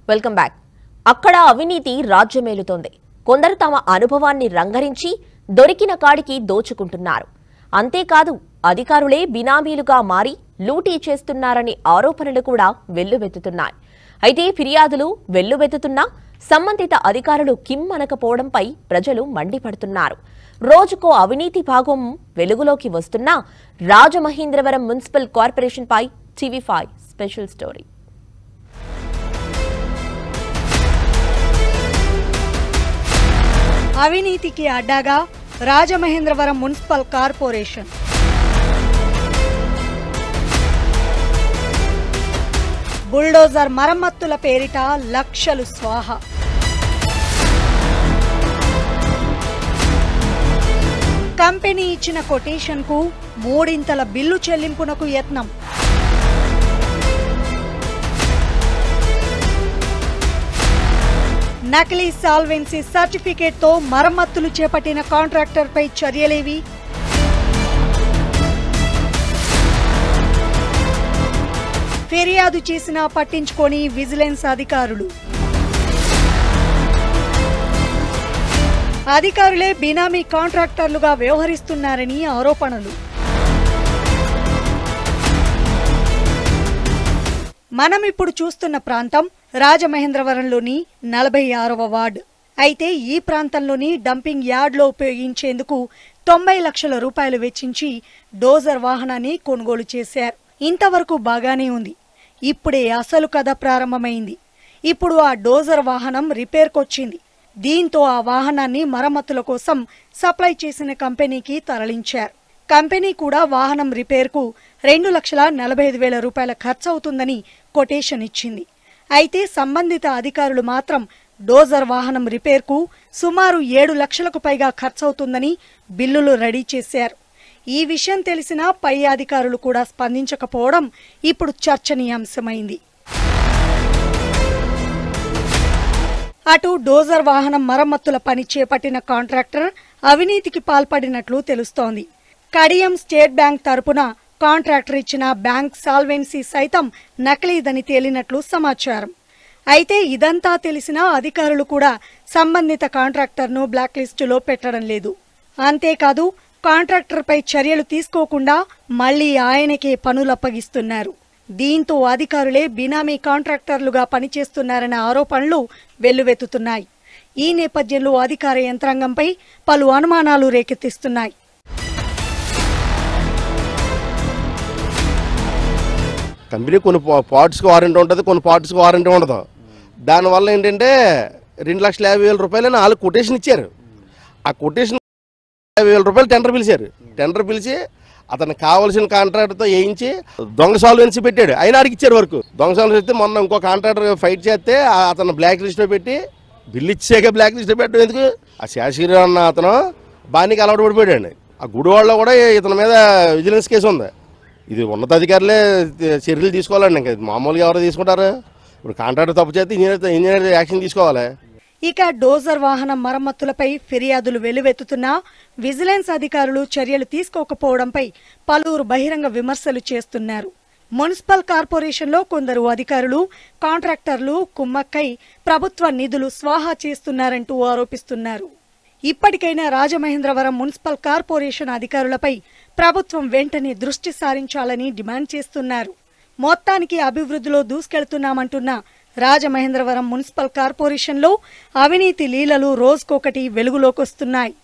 welcome back అక్కడ అవినీతి రాజ్యమేలుతోంది కొందరు తమ అనుభవాన్ని రంగరించి దొరికిన కాడికి దోచుకుంటున్నారు అంతేకాదు అధికారులే బినామీలుగా మారి లూటీ చేస్తున్నారని ఆరోపణలు కూడా వెల్లువెత్తుతున్నాయి అయితే ఫిర్యాదులు వెల్లువెత్తుతున్నా సంబంధిత అధికారులు కిమ్మనకపోవడంపై ప్రజలు మండిపడుతున్నారు రోజుకో అవినీతి భాగం వెలుగులోకి వస్తున్నా రాజమహేంద్రవరం మున్సిపల్ కార్పొరేషన్పై టీవీ ఫైవ్ స్పెషల్ స్టోరీ అవినీతికి అడ్డాగా రాజమహేంద్రవరం మున్సిపల్ కార్పొరేషన్ బుల్డోజర్ మరమ్మతుల పేరిట లక్షలు స్వాహ కంపెనీ ఇచ్చిన కొటేషన్కు మూడింతల బిల్లు చెల్లింపునకు యత్నం నకిలీ సాల్వెన్సీ సర్టిఫికేట్తో మరమ్మతులు చేపట్టిన కాంట్రాక్టర్పై చర్యలేవి ఫిర్యాదు చేసినా పట్టించుకొని విజిలెన్స్ అధికారులు అధికారులే బినామీ కాంట్రాక్టర్లుగా వ్యవహరిస్తున్నారని ఆరోపణలు మనం ఇప్పుడు చూస్తున్న ప్రాంతం రాజమహేంద్రవరంలోని నలభై ఆరవ వార్డు అయితే ఈ ప్రాంతంలోని డంపింగ్ యార్డ్లో ఉపయోగించేందుకు తొంభై లక్షల రూపాయలు వెచ్చించి డోజర్ వాహనాన్ని కొనుగోలు చేశారు ఇంతవరకు బాగానే ఉంది ఇప్పుడే అసలు కథ ప్రారంభమైంది ఇప్పుడు ఆ డోజర్ వాహనం రిపేర్కొచ్చింది దీంతో ఆ వాహనాన్ని మరమ్మతుల కోసం సప్లై చేసిన కంపెనీకి తరలించారు కంపెనీ కూడా వాహనం రిపేర్కు రెండు లక్షల నలభై ఐదు వేల రూపాయల ఖర్చు అవుతుందని కొటేషన్ ఇచ్చింది అయితే సంబంధిత అధికారులు మాత్రం డోజర్ వాహనం రిపేర్కు సుమారు ఏడు లక్షలకు పైగా ఖర్చవుతుందని బిల్లులు రెడీ చేశారు ఈ విషయం తెలిసినా పై అధికారులు కూడా స్పందించకపోవడం ఇప్పుడు చర్చనీయాంశమైంది అటు డోజర్ వాహనం మరమ్మతుల పని చేపట్టిన కాంట్రాక్టర్ అవినీతికి పాల్పడినట్లు తెలుస్తోంది కడియం స్టేట్ బ్యాంక్ తరపున కాంట్రాక్టర్ ఇచ్చిన బ్యాంక్ సాల్వెన్సీ సైతం నకిలీదని తేలినట్లు సమాచారం అయితే ఇదంతా తెలిసినా అధికారులు కూడా సంబంధిత కాంట్రాక్టర్ను బ్లాక్ లిస్టులో పెట్టడం లేదు అంతేకాదు కాంట్రాక్టర్పై చర్యలు తీసుకోకుండా మళ్లీ ఆయనకే పనులు అప్పగిస్తున్నారు దీంతో అధికారులే బినామీ కాంట్రాక్టర్లుగా పనిచేస్తున్నారన్న ఆరోపణలు వెల్లువెత్తుతున్నాయి ఈ నేపథ్యంలో అధికార యంత్రాంగంపై పలు అనుమానాలు రేకెత్తిస్తున్నాయి కంపెనీ కొన్ని పా- పార్ట్స్కి వారంటీ ఉంటుంది కొన్ని పార్ట్స్కి వారంటీ ఉండదు దానివల్ల ఏంటంటే రెండు లక్షల యాభై వేల రూపాయలని వాళ్ళు కొటేషన్ ఇచ్చారు ఆ కొటేషన్ యాభై వేల రూపాయలు టెండర్ పిలిచారు టెండర్ పిలిచి అతనికి కావాల్సిన కాంట్రాక్టర్తో వేయించి దొంగ సాల్వెన్సీ పెట్టాడు అయినా అడిగి ఇచ్చారు వరకు దొంగ సాల్వెన్సీ అయితే మొన్న ఇంకో కాంట్రాక్టర్ ఫైట్ చేస్తే ఆ- అతను బ్లాక్ లిస్ట్లో పెట్టి బిల్లు ఇచ్చాక బ్లాక్ లిస్ట్లో పెట్టడం ఎందుకు ఆ శాషగిరి అన్న అతను బానికి అలవాటు పడిపోయాడు ఆ గుడివాడలో కూడా ఇతని మీద విజిలెన్స్ కేసు ఉంది ఇది ఉన్నతాధికారులే చర్యలు తీసుకోవాలండి ఇంకా మామూలుగా ఎవరు తీసుకుంటారు ఇప్పుడు కాంట్రాక్టర్ తప్పు చేస్తే ఇంజనీర్ ఇంజనీర్ యాక్షన్ తీసుకోవాలి ఇక డోజర్ వాహనం మరమ్మతులపై ఫిర్యాదులు వెల్లువెత్తుతున్నా విజిలెన్స్ అధికారులు చర్యలు తీసుకోకపోవడంపై పలువురు బహిరంగ విమర్శలు చేస్తున్నారు మున్సిపల్ కార్పొరేషన్లో కొందరు అధికారులు కాంట్రాక్టర్లు కుమ్మక్కై ప్రభుత్వ నిధులు స్వాహా చేస్తున్నారంటూ ఆరోపిస్తున్నారు ఇప్పటికైనా రాజమహేంద్రవరం మున్సిపల్ కార్పొరేషన్ అధికారులపై ప్రభుత్వం వెంటనే దృష్టి సారించాలని డిమాండ్ చేస్తున్నారు మొత్తానికి అభివృద్ధిలో దూసుకెళ్తున్నామంటున్న రాజమహేంద్రవరం మున్సిపల్ కార్పొరేషన్లో అవినీతి లీలలు రోజుకొకటి వెలుగులోకొస్తున్నాయి